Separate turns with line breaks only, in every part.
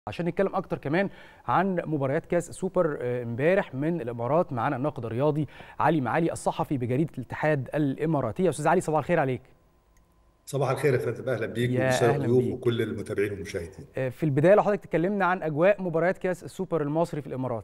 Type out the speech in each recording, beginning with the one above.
عشان نتكلم اكتر كمان عن مباريات كاس سوبر امبارح من الامارات معانا الناقد الرياضي علي معالي الصحفي بجريده الاتحاد الاماراتيه استاذ علي صباح الخير عليك
صباح الخير يا فندم اهلا بيك ومساء الضيوف وكل المتابعين والمشاهدين
في البدايه لو حضرتك تكلمنا عن اجواء مباريات كاس السوبر المصري في الامارات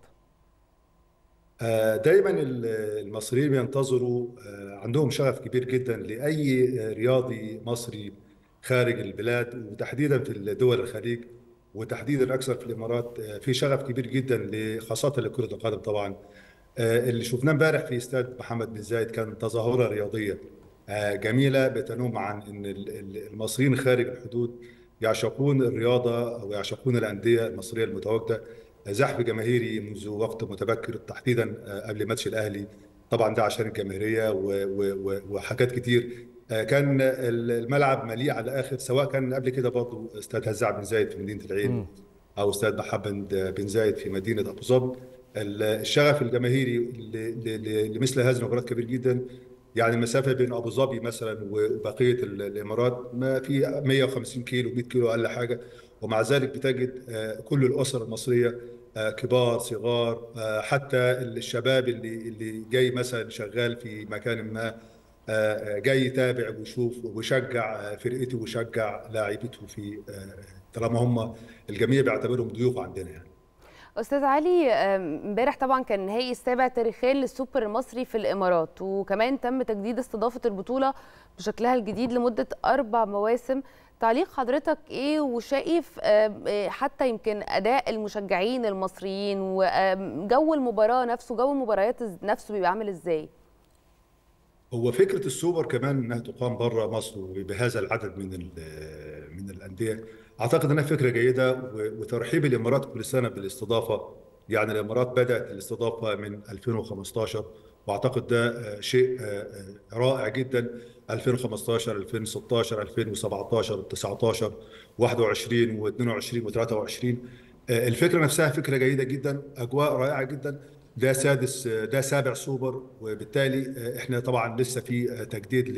دايما المصريين بينتظروا عندهم شغف كبير جدا لاي رياضي مصري خارج البلاد وتحديدا في دول الخليج وتحديدا اكثر في الامارات في شغف كبير جدا خاصه لكره القدم طبعا اللي شفناه امبارح في استاد محمد بن زايد كان تظاهره رياضيه جميله بتنم عن ان المصريين خارج الحدود يعشقون الرياضه او يعشقون الانديه المصريه المتواجده زحف جماهيري منذ وقت متبكر تحديدا قبل ماتش الاهلي طبعا ده عشان الجماهيريه وحاجات كتير كان الملعب مليء على الاخر سواء كان قبل كده برضه استاد هزاع بن زايد في مدينه العين او استاد محمد بن زايد في مدينه ابو ظبي الشغف الجماهيري لمثل هذه المباريات كبير جدا يعني المسافه بين ابو ظبي مثلا وبقيه الامارات ما في 150 كيلو 100 كيلو اقل حاجه ومع ذلك بتجد كل الاسر المصريه كبار صغار حتى الشباب اللي اللي جاي مثلا شغال في مكان ما جاي يتابع ويشوف ويشجع فرقته ويشجع لاعيبته في طالما هم الجميع بيعتبرهم ضيوف عندنا يعني
استاذ علي امبارح طبعا كان نهائي السابع تاريخيا للسوبر المصري في الامارات وكمان تم تجديد استضافه البطوله بشكلها الجديد لمده اربع مواسم تعليق حضرتك ايه وشايف حتى يمكن اداء المشجعين المصريين وجو المباراه نفسه جو المباريات نفسه بيبقى عامل ازاي
هو فكره السوبر كمان انها تقام بره مصر بهذا العدد من من الانديه اعتقد انها فكره جيده وترحيب الامارات كل سنه بالاستضافه يعني الامارات بدات الاستضافه من 2015 واعتقد ده شيء رائع جدا 2015 2016 2017 19 21 و22 و23 الفكره نفسها فكره جيده جدا اجواء رائعه جدا ده سادس ده سابع سوبر وبالتالي احنا طبعا لسه في تجديد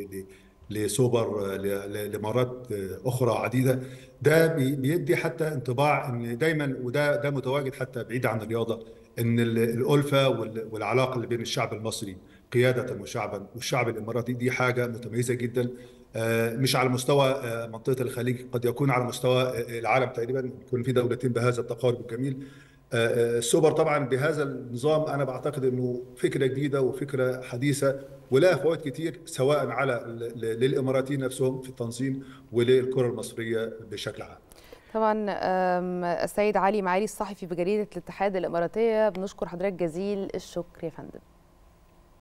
لسوبر لمرات اخرى عديده ده بيدي حتى انطباع ان دايما وده ده متواجد حتى بعيد عن الرياضه ان الالفه والعلاقه اللي بين الشعب المصري قياده وشعبا والشعب الاماراتي دي حاجه متميزه جدا مش على مستوى منطقه الخليج قد يكون على مستوى العالم تقريبا يكون في دولتين بهذا التقارب الجميل السوبر طبعا بهذا النظام انا بعتقد انه فكره جديده وفكره حديثه ولها فوائد كتير سواء على للاماراتيين نفسهم في التنظيم وللكره المصريه بشكل عام.
طبعا السيد علي معالي الصحفي بجريده الاتحاد الاماراتيه بنشكر حضرتك جزيل الشكر يا فندم.